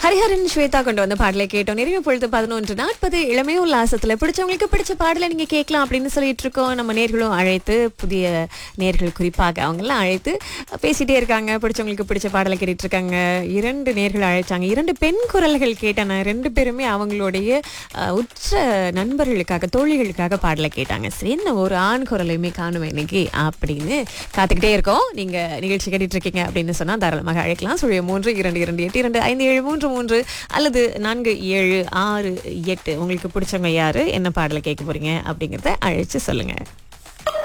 ஹரிஹரன் ஸ்வேதா கொண்டு வந்த பாடலை கேட்டோம் நிறைய பொழுது பதினொன்று நாற்பது இளமே உல்லாசத்துல பிடிச்சவங்களுக்கு பிடிச்ச பாடலை நீங்க கேட்கலாம் அப்படின்னு சொல்லிட்டு இருக்கோம் நம்ம நேர்களும் அழைத்து புதிய நேர்கள் குறிப்பாக அவங்கெல்லாம் அழைத்து பேசிட்டே இருக்காங்க பிடிச்சவங்களுக்கு பிடிச்ச பாடலை கேட்டுட்டு இருக்காங்க இரண்டு நேர்கள் அழைச்சாங்க இரண்டு பெண் குரல்கள் கேட்டாங்க ரெண்டு பேருமே அவங்களுடைய அஹ், உற்ற நண்பர்களுக்காக தோழிகளுக்காக பாடலை கேட்டாங்க சரி என்ன ஒரு ஆண் குரலையுமே காணுமே இன்னைக்கு அப்படின்னு காத்துக்கிட்டே இருக்கோம் நீங்க நிகழ்ச்சி கேட்டுட்டு இருக்கீங்க அப்படின்னு சொன்னா தாராளமாக அழைக்கலாம் சுழிய மூன்று இரண்டு இரண்டு எட்டு இரண்டு ஐந்து ஏழு மூன்று மூன்று அல்லது நான்கு ஏழு ஆறு எட்டு உங்களுக்கு பிடிச்சவங்க யாரு என்ன பாடலை கேட்க போறீங்க அப்படிங்கறத அழைச்சு சொல்லுங்க